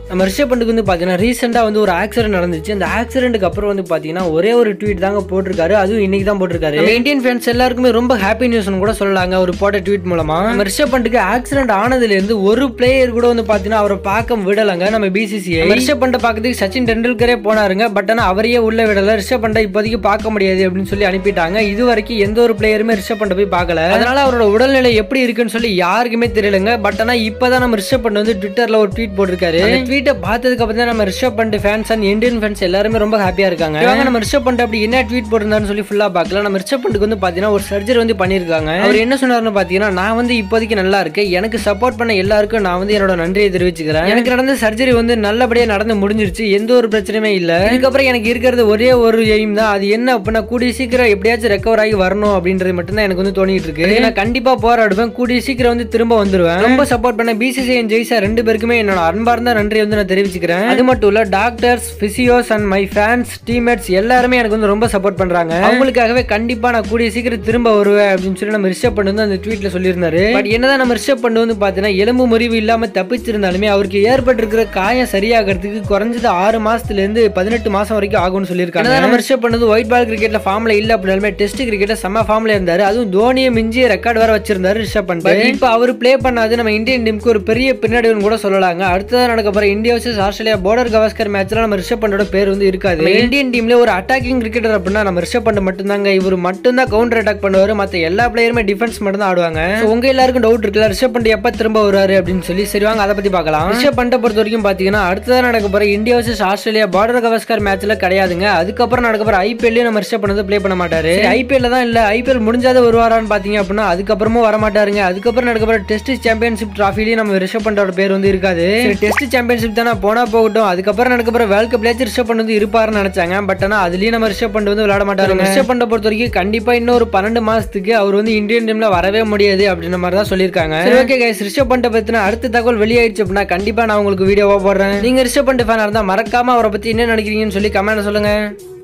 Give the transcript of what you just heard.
நம்ம ரிஷப் பண்டுக்கு வந்து பார்த்தீங்கன்னா ரீசெண்டாக வந்து ஒரு ஆக்சிடென்ட் நடந்துச்சு அந்த ஆக்சிடென்ட்டுக்கு அப்புறம் வந்து பார்த்தீங்கன்னா ஒரே ஒரு ட்வீட் தாங்க போட்டிருக்காரு அதுவும் இன்னைக்கு தான் போட்டிருக்காரு நம்ம இந்தியன் ஃபேன்ஸ் எல்லாருக்குமே ரொம்ப ஹாப்பி நியூஸ்னு கூட சொல்லலாங்க ஒரு போட்ட ட்வீட் மூலமா நம்ம ரிஷப் பண்டுக்கு ஆக்சிடென்ட் ஆனதுலேருந்து ஒரு பிளேயர் கூட வந்து பார்த்தீங்கன்னா அவரை பார்க்க விடலைங்க நம்ம பிசிசிஐ ரிஷப் பண்டை பார்க்கறதுக்கு சச்சின் டெண்டுல்கரே போனாருங்க பட் ஆனால் அவரையே உள்ள விடல ரிஷப் பண்டை இப்போதைக்கு பார்க்க முடியாது அப்படின்னு சொல்லி அனுப்பிட்டாங்க இது வரைக்கும் எந்த ஒரு பிளேயருமே ரிஷப் பண்டை போய் பார்க்கல அதனால அவரோட உடல்நிலை எப்படி இருக்குன்னு சொல்லி யாருக்குமே தெரியலங்க பட் ஆனால் இப்போதான் நம்ம ரிஷப் பண்ட் வந்து ட்விட்டர்ல ஒரு ட்வீட் போட்டிருக்காரு அந்த ட்வீட்டை பார்த்ததுக்கு அப்புறம் தான் நம்ம Rishabh Pant fans and Indian fans எல்லாருமே ரொம்ப ஹாப்பியா இருக்காங்க இவங்க நம்ம ரிஷப் பண்ட் அப்படி என்ன ட்வீட் போட்டிருந்தான்னு சொல்லி ஃபுல்லா பார்க்கல நம்ம ரிஷப் பண்ட்டுக்கு வந்து பாத்தீங்கன்னா ஒரு சர்ஜரி வந்து பண்ணிருக்காங்க அவர் என்ன சொன்னாருன்னு பாத்தீங்கன்னா நான் வந்து இப்போதைக்கு நல்லா இருக்கேன் எனக்கு சப்போர்ட் பண்ண எல்லாருக்கும் நான் வந்து என்னோட நன்றியை தெரிவிச்சுக்கிறேன் எனக்கு நடந்த சர்ஜரி வந்து நல்லபடியா நடந்து முடிஞ்சிருச்சு எந்த ஒரு பிரச்சனையுமே இல்ல இதுக்கப்புறம் எனக்கு இருக்கிறது ஒரே ஒரு எய்ம் தான் அது என்ன அப்படின்னா கூடிய சீக்கிரம் எப்படியாச்சும் ரெக்கவர் ஆகி வரணும் அப்படின்றது மட்டும் தான் எனக்கு வந்து தோணிட்டு இருக்கு நான் கண்டிப்பா போராடுவேன் கூடிய சீக்கிரம் வந்து திரும்ப வந்துருவேன் ரொம்ப சப்போர்ட் பண்ண பிசிசி அண்ட் ஜெய்சா ரெண்டு பேருக்குமே என்னோட அன்பார்ந்த நன்றி வந்து நான் தெரிவிச்சுக்கிறேன் அது மட்டும் இல்ல doctors physios and my fans teammates எல்லாருமே எனக்கு வந்து ரொம்ப சப்போர்ட் பண்றாங்க அவங்களுக்காகவே கண்டிப்பா நான் கூடிய சீக்கிரம் திரும்ப வருவேன் அப்படின்னு சொல்லி நம்ம ரிஷப் பண்ணு வந்து அந்த ட்வீட்ல சொல்லியிருந்தாரு பட் என்னதான் நம்ம ரிஷப் பண்ணு வந்து பாத்தீங்கன்னா எலும்பு முறிவு இல்லாம தப்பிச்சிருந்தாலுமே அவருக்கு ஏற்பட்டிருக்கிற காயம் சரியாகிறதுக்கு குறைஞ்சது ஆறு மாசத்துல இருந்து பதினெட்டு மாசம் வரைக்கும் ஆகும்னு சொல்லியிருக்காங்க என்னதான் நம்ம ரிஷப் பண்ணது ஒயிட் பால் கிரிக்கெட்ல ஃபார்ம்ல இல்ல அப்படின்னாலுமே டெஸ்ட் கிரிக்கெட்ல செம்ம ஃபார்ம்ல இருந்தாரு அதுவும் தோனியை மிஞ்சிய ரெக்கார்ட் வேற வச்சிருந்தாரு ரிஷப் பண்ட் இப்போ அவர் ப்ளே பண்ணாது நம்ம இந்தியன் டீமுக்கு ஒரு பெரிய பின்னடைவுன்னு கூட சொல்லலாங்க அடுத்ததான் நடக்க போற India versus Australia Border Gavaskar மேட்ச்ல நம்ம ரிஷப் பண்டோட பேர் வந்து இருக்காது நம்ம இந்தியன் டீம்ல ஒரு அட்டாக்கிங் கிரிக்கெட்டர் அப்படின்னா நம்ம ரிஷப் பண்ட் மட்டும்தாங்க இவர் மட்டும்தான் கவுண்டர் அட்டாக் பண்ணுவாரு மத்த எல்லா பிளேயருமே டிஃபென்ஸ் மட்டும் தான் ஆடுவாங்க So, உங்க எல்லாருக்கும் டவுட் இருக்குல்ல ரிஷப் பண்ட் எப்ப திரும்ப வருவாரு அப்படின்னு சொல்லி சரி வாங்க அதை பத்தி பார்க்கலாம் ரிஷப் பண்டை பொறுத்த வரைக்கும் பாத்தீங்கன்னா அடுத்ததான் நடக்க போற India versus Australia Border Gavaskar மேட்ச்ல கிடையாதுங்க அதுக்கப்புறம் நடக்க போற ஐபிஎல்லையும் நம்ம ரிஷப் பண்ணது ப்ளே பண்ண மாட்டாரு ஐபிஎல்ல தான் இல்ல ஐபிஎல் முடிஞ்சாத வருவாரான்னு பாத்தீங்க அப்படின்னா அதுக்கப்புறமும் வர மாட்டாருங்க அதுக்கப்புறம் நடக்க போற டெஸ்ட் சாம்பியன்ஷிப் டிராஃபிலையும் நம்ம ரிஷப் பண்டோட பேர் வந்து இருக்காது டெஸ்ட் சாம்பியன்ஷிப் தானே போனா போகட்டும் அதுக்கப்புறம் நடக்க போற வேர்ல்ட் கப்லேயாச்சும் ரிஷப் பண்ட் வந்து இருப்பாருன்னு நினைச்சாங்க பட் ஆனா அதுலயும் நம்ம ரிஷப் பண்ட் வந்து விளையாட மாட்டாருங்க ரிஷப் பண்டை பொறுத்த வரைக்கும் கண்டிப்பா இன்னொரு பன்னெண்டு மாசத்துக்கு அவர் வந்து இந்தியன் டீம்ல வரவே முடியாது அப்படின்ற மாதிரி தான் சொல்லியிருக்காங்க ஓகே கைஸ் ரிஷப் பண்டை பத்தின அடுத்த தகவல் வெளியாயிடுச்சு அப்படின்னா கண்டிப்பா நான் உங்களுக்கு வீடியோவா போடுறேன் நீங்க ரிஷப் பண்ட் ஃபேனா இருந்தா மறக்காம அவரை பத்தி என்ன நினைக்கிறீங்கன்னு சொல்லி கமெண்ட் சொல்லுங்க